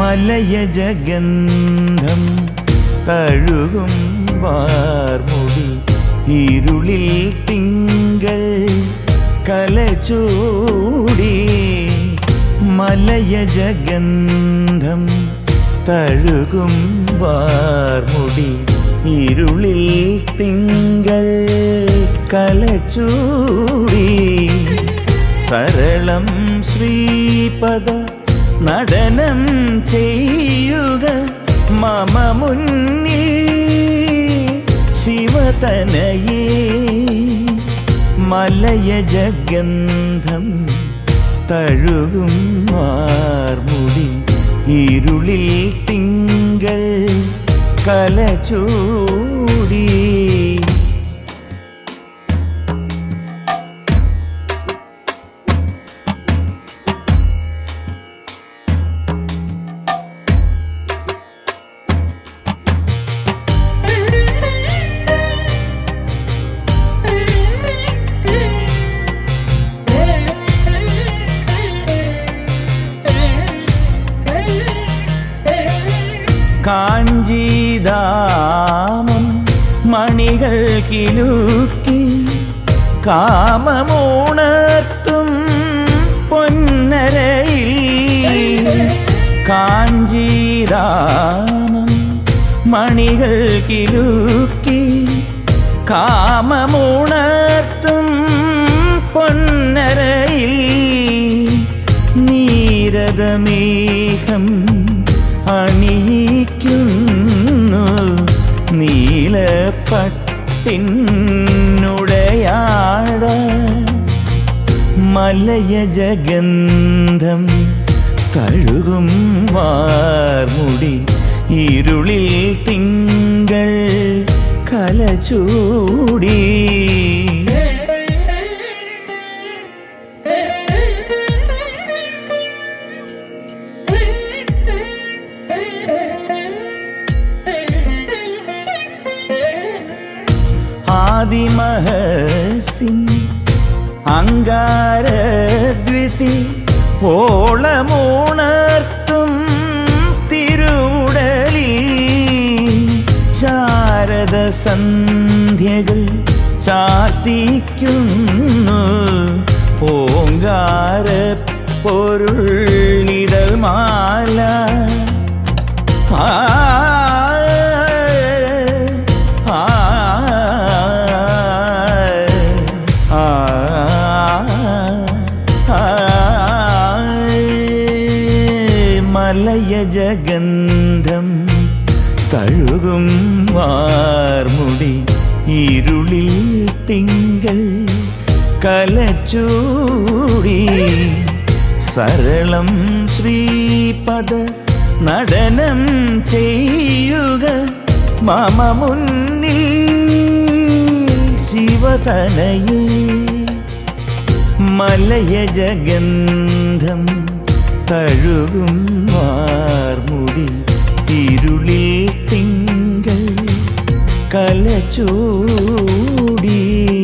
മലയജഗന്ധം തഴുകും വാർമുടി ഇരുളിൽ തിങ്കൾ കലചൂടി മലയജഗന്ധം തഴുകും വാർമുടി ഇരുളിൽ തിങ്കൾ കലചൂടി സരളം ശ്രീപദ നടനം ചെയ്യുക മമ മുന്നിൽ ശിവതനയേ മലയജഗന്ധം തഴുകും മാർമുടി ഇരുളിൽ തിങ്കൾ കലചൂടി കാഞ്ചീദാമം മണികൾ കിലുക്കി കാമമോണത്തും പൊന്നരയിൽ കാഞ്ചീദാമം മണികൾ കിലുക്കി കാമമുണർത്തും പൊന്നരയിൽ നീരതമേഘം അണിയിക്കുന്നു നീലപ്പട്ടിനുടയാട മലയജഗന്ധം തഴുകും വാർമുടി ഇരുളിൽ തിങ്കൾ കലചൂടി ആദിമഹസിൻ അങ്കാരദ്വിതി ഓളമോണർത്തും തിരുടലിൽ ശാരദ സന്ധ്യകൾ ചാത്തിക്കുന്നു ഓങ്കാര പൊരുളിതൾ മാല ആ ആ ആ മലയജഗന്ധം തഴുകും വാർമുടി ഇരുളിൽ തിങ്കൾ കലച്ചൂടി സരളം ശ്രീപദ നടനം ചെയ്യുക മമ മുന്നിൽ ശിവതനയേ മലയജഗന്ധം തഴുകും വാർമുടി ഇരുളിൽ തിങ്കൾ കലചൂടി